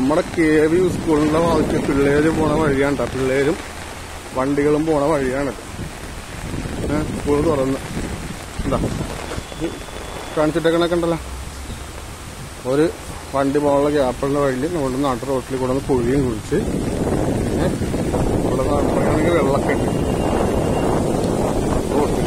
നമ്മുടെ K V സ്കൂളിന്റെ ഭാഗത്ത് പിള്ളേര് പോണ വഴിയാണ് ട്ടോ. പിള്ളേരും വണ്ടികളും പോണ വഴിയാണ് സ്കൂൾ തുറന്ന് എന്താ കാണിച്ചിട്ടേക്കണൊക്കെ ഉണ്ടല്ലോ ഒരു വണ്ടി പോകാനുള്ള ഗ്യാപ്പുള്ള വഴിയിൽ നമ്മുടെ നാട്ടു റോട്ടിൽ കൂടെ ഒന്ന് കുഴിയും കുഴിച്ച് ഏ, ഇവിടെ നാട്ടിലാണെങ്കിൽ വെള്ളമൊക്കെ ഉണ്ട് റോട്ടിൽ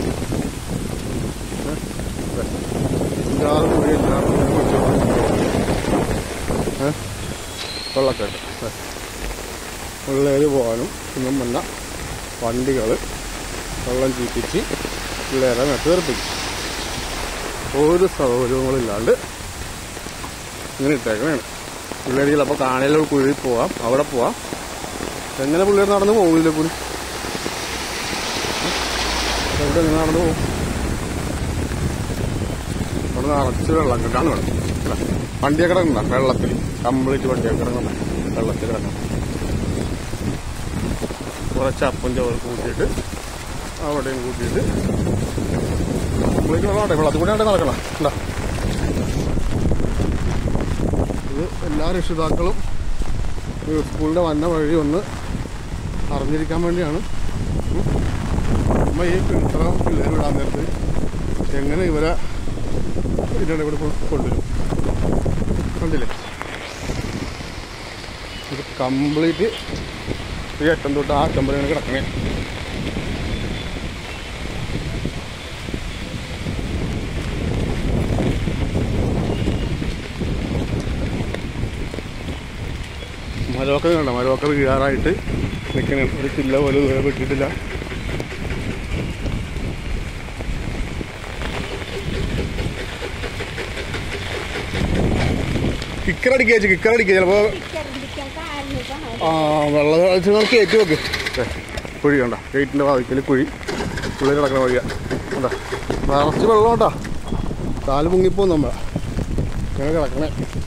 ഏ, ദേ. ഇല്ലാതെ കുഴി ഇല്ലാതെ ഇങ്ങനെ കുഴിച്ച് ഏ, വെള്ളമൊക്കെ ഉണ്ട് ദേ. പിള്ളേര് പോകാനും ഒന്നും വന്ന വണ്ടികൾ വെള്ളം ചീറ്റിച്ച് പിള്ളേരെ നട്ട് തെറിപ്പിക്കും ഒരു സൗകര്യങ്ങളില്ലാണ്ട് ഇങ്ങനെ ഇട്ടേക്കണേണ് പിള്ളേർ ചിലപ്പോൾ കാനയിലൊരു കുഴി പോവാം അവിടെ പോവാം എങ്ങനെ പിള്ളേർ നടന്ന് പോകില്ല കൂടി എവിടെ എങ്ങനെ നടന്ന് പോകും അവിടെ നിറച്ച് വെള്ളം കിട്ടാണ് വേണം ഇതാ, വണ്ടിയൊക്കെ കിടക്കണ്ട വെള്ളത്തിൽ കംപ്ലീറ്റ് വണ്ടിയൊക്കെ കിടക്കണ്ട വെള്ളത്തിൽ കിടക്കണം കുറച്ച് അപ്പം ചോറ് കൂട്ടിയിട്ട് അവിടെയും കൂട്ടിയിട്ട് കംപ്ലീറ്റ് വെള്ളമാട്ടെ വെള്ളത്തിൽ കൂടെ നടക്കണം എന്താ ഇത് എല്ലാ രക്ഷിതാക്കളും ഈ സ്കൂളിന്റെ വന്ന വഴി ഒന്ന് അറിഞ്ഞിരിക്കാൻ വേണ്ടിയാണ് ഉം. അമ്മ ഈ ഇത്ര പിള്ളേർ വിടാൻ നേരത്ത് എങ്ങനെ ഇവരെ ഇതിൻ്റെ കൂടെ കൊ- കൊണ്ടുവരും കണ്ടില്ലേ ഇത് കംപ്ലീറ്റ് ഈ അറ്റം തൊട്ട് ആ അറ്റം വരെയാണ് കിടക്കണേ മരമൊക്കെ കണ്ട മരമൊക്കെ വീഴാറായിട്ട് നിൽക്കണ ഒരു ചില്ല പോലും ഇതുവരെ വെട്ടിയിട്ടില്ല കിക്കറടിക്കുക ചേച്ചി കിക്കറടിക്കുക ചിലപ്പോൾ ആ വെള്ളം കളിച്ച് നമുക്ക് കയറ്റി വെക്ക് ദേ, കുഴി കണ്ട ഗേറ്റിൻ്റെ വാതിക്കൽ കുഴി ഉള്ളിൽ കിടക്കുന്ന വഴിയാ കണ്ട നിറച്ച് വെള്ളം കേട്ടാ കാല് മുങ്ങിപ്പോവും നമ്മൾ ഇങ്ങനെ കിടക്കണേ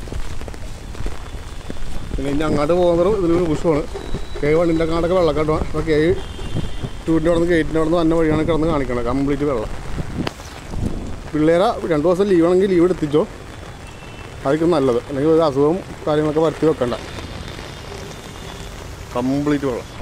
പിന്നെ ഇനി അങ്ങോട്ട് പോകുന്നത് ഇതിലൊരു ബുഷമാണ് കെ വണ്ണിൻ്റെ അങ്ങോട്ടൊക്കെ വെള്ളക്കെട്ടോ അപ്പോൾ കെ ടൂരിൻ്റെ അവിടെ നിന്ന് ഗേറ്റിൻ്റെ അവിടെ നിന്ന് വന്ന വഴിയാണ് കിടന്ന് കാണിക്കണത് കംപ്ലീറ്റ് വെള്ളം പിള്ളേരെ രണ്ട് ദിവസം ലീവ് ആണെങ്കിൽ ലീവ് എടുത്തിച്ചോ അതൊക്കെ നല്ലത് അല്ലെങ്കിൽ ഒരു അസുഖവും കാര്യങ്ങളൊക്കെ വരുത്തി വെക്കണ്ട കംപ്ലീറ്റ് വെള്ളം